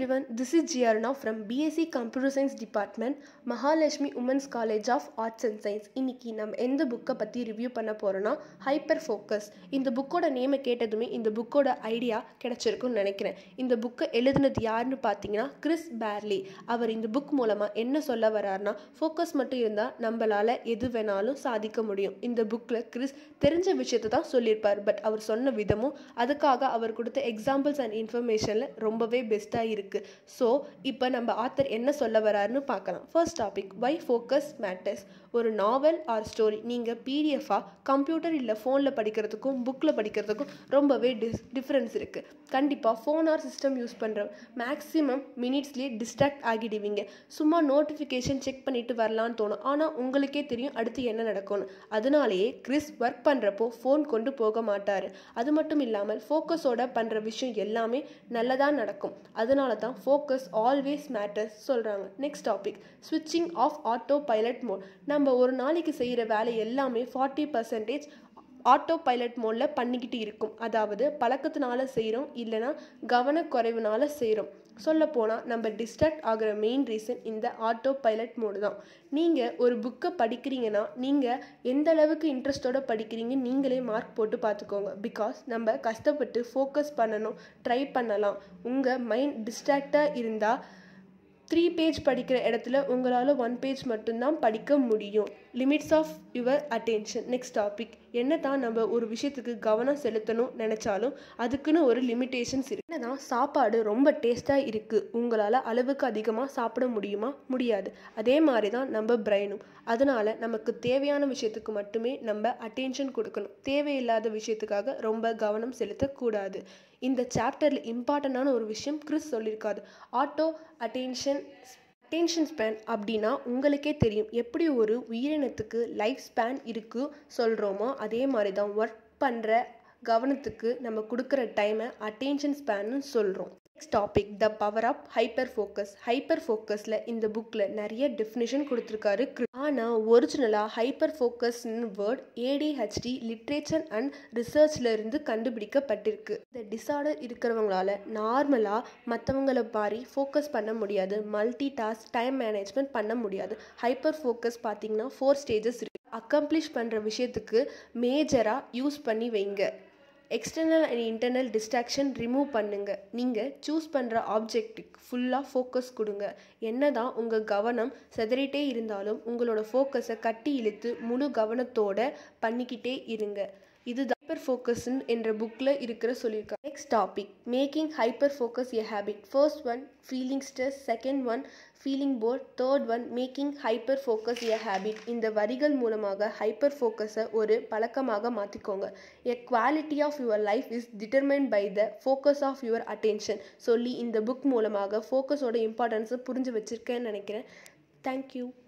everyone, this is Giarna from BSc Computer Science Department, Mahalakshmi women's college of arts and science இன்னைக்கு நம்ம எந்த புக்கை பற்றி ரிவ்யூ பண்ண போகிறோன்னா ஹைப்பர் ஃபோக்கஸ் இந்த புக்கோட நேமை கேட்டதுமே இந்த புக்கோட ஐடியா கிடச்சிருக்குன்னு நினைக்கிறேன் இந்த புக்கை எழுதுனது யாருன்னு பார்த்தீங்கன்னா கிறிஸ் பேர்லி அவர் இந்த புக் மூலமாக என்ன சொல்ல வர்றாருன்னா ஃபோக்கஸ் மட்டும் இருந்தால் நம்மளால் எது வேணாலும் சாதிக்க முடியும் இந்த புக்கில் கிறிஸ் தெரிஞ்ச விஷயத்தை தான் சொல்லியிருப்பார் பட் அவர் சொன்ன விதமும் அதுக்காக அவர் கொடுத்த எக்ஸாம்பிள்ஸ் அண்ட் இன்ஃபர்மேஷனில் ரொம்பவே பெஸ்ட்டாக இருக்குது ஸோ இப்போ நம்ம ஆத்தர் என்ன சொல்ல வராருன்னு பார்க்கலாம் first topic why focus matters ஒரு நாவல் ஆர் ஸ்டோரி நீங்கள் பிடிஎஃபாக கம்ப்யூட்டர் இல்லை ஃபோனில் படிக்கிறதுக்கும் புக்கில் படிக்கிறதுக்கும் ரொம்பவே டிஸ் டிஃப்ரென்ஸ் இருக்குது கண்டிப்பாக ஃபோன் ஆர் சிஸ்டம் யூஸ் பண்ணுற மேக்ஸிமம் மினிட்ஸ்லேயே டிஸ்ட்ராக்ட் ஆகிடுவீங்க சும்மா நோட்டிஃபிகேஷன் செக் பண்ணிட்டு வரலான்னு தோணும் ஆனால் உங்களுக்கே தெரியும் அடுத்து என்ன நடக்கும்னு அதனாலேயே கிறிஸ் ஒர்க் பண்ணுறப்போ ஃபோன் கொண்டு போக மாட்டார் அது மட்டும் இல்லாமல் ஃபோக்கஸோட பண்ணுற விஷயம் எல்லாமே நல்லதாக நடக்கும் அதனால தான் ஃபோக்கஸ் ஆல்வேஸ் மேட்டர்ஸ் சொல்கிறாங்க நெக்ஸ்ட் டாபிக் ஸ்விட்சிங் ஆஃப் ஆட்டோ பைலட் மோட் நம்ம ஒரு நாளைக்கு செய்கிற வேலை எல்லாமே ஃபார்ட்டி பர்சன்டேஜ் ஆட்டோ பைலட் மோடில் பண்ணிக்கிட்டு இருக்கும் அதாவது பழக்கத்தினால செய்கிறோம் இல்லைனா கவனக்குறைவுனால செய்கிறோம் சொல்லப்போனால் நம்ம டிஸ்ட்ராக்ட் ஆகிற மெயின் ரீசன் இந்த ஆட்டோ பைலட் மோடு தான் நீங்கள் ஒரு புக்கை படிக்கிறீங்கன்னா நீங்கள் எந்த அளவுக்கு இன்ட்ரெஸ்ட்டோட படிக்கிறீங்க நீங்களே மார்க் போட்டு பார்த்துக்கோங்க பிகாஸ் நம்ம கஷ்டப்பட்டு ஃபோக்கஸ் பண்ணணும் ட்ரை பண்ணலாம் உங்கள் மைண்ட் டிஸ்ட்ராக்டாக இருந்தால் த்ரீ பேஜ் படிக்கிற இடத்துல உங்களால் ஒன் பேஜ் மட்டும்தான் படிக்க முடியும் limits of your attention next topic என்ன தான் நம்ம ஒரு விஷயத்துக்கு கவனம் செலுத்தணும் நினச்சாலும் அதுக்குன்னு ஒரு லிமிட்டேஷன்ஸ் இருக்கு என்னதான் சாப்பாடு ரொம்ப டேஸ்ட்டாக இருக்குது உங்களால் அளவுக்கு அதிகமாக சாப்பிட முடியுமா முடியாது அதே மாதிரி தான் நம்ம பிரெயினும் அதனால் நமக்கு தேவையான விஷயத்துக்கு மட்டுமே நம்ம அட்டென்ஷன் கொடுக்கணும் தேவையில்லாத விஷயத்துக்காக ரொம்ப கவனம் செலுத்தக்கூடாது இந்த சாப்டரில் இம்பார்ட்டண்டான ஒரு விஷயம் கிறிஸ் சொல்லியிருக்காரு ஆட்டோ அட்டென்ஷன் அட்டென்ஷன் ஸ்பேன் அப்படின்னா உங்களுக்கே தெரியும் எப்படி ஒரு உயிரினத்துக்கு லைஃப் ஸ்பேன் இருக்குது சொல்கிறோமோ அதே மாதிரி தான் ஒர்க் பண்ணுற கவனத்துக்கு நம்ம கொடுக்குற டைமை அட்டென்ஷன் ஸ்பேன்னு சொல்கிறோம் next topic the power of hyper focus hyper ஃபோக்கஸில் இந்த புக்கில் நிறைய டெஃபினிஷன் கொடுத்துருக்காரு ஆனால் ஒரிஜினலாக ஹைப்பர் ஃபோக்கஸ்னு வேர்ட் ஏடிஹெச்டி லிட்ரேச்சர் அண்ட் ரிசர்ச்சில் இருந்து கண்டுபிடிக்கப்பட்டிருக்கு இந்த டிசார்டர் இருக்கிறவங்களால நார்மலாக மற்றவங்கள மாதிரி ஃபோக்கஸ் பண்ண முடியாது மல்டி டாஸ்க் டைம் மேனேஜ்மெண்ட் பண்ண முடியாது ஹைப்பர் ஃபோக்கஸ் பார்த்தீங்கன்னா ஃபோர் ஸ்டேஜஸ் இருக்குது அக்கம்ப்ளிஷ் பண்ணுற விஷயத்துக்கு மேஜராக யூஸ் பண்ணி வைங்க external and internal distraction remove பண்ணுங்கள் நீங்கள் சூஸ் பண்ணுற ஆப்ஜெக்ட்டுக்கு ஃபுல்லாக ஃபோக்கஸ் கொடுங்க என்ன தான் உங்கள் கவனம் செதறிட்டே இருந்தாலும் உங்களோட ஃபோக்கஸை கட்டி இழுத்து முழு கவனத்தோட பண்ணிக்கிட்டே இருங்க இது ஹைப்பர் ஃபோக்கஸ் என்ற புக்கில் இருக்கிற சொல்லியிருக்காங்க next topic making hyper focus a habit first one feeling stress second one feeling bored third one making hyper focus a habit இந்த வரிகள் மூலமாக ஹைப்பர் ஃபோக்கஸை ஒரு பழக்கமாக மாற்றிக்கோங்க a quality of your life is determine by the focus of your attention சொல்லி இந்த book மூலமாக ஃபோக்கஸோட இம்பார்ட்டன்ஸை புரிஞ்சு வச்சுருக்கேன்னு நினைக்கிறேன் தேங்க்யூ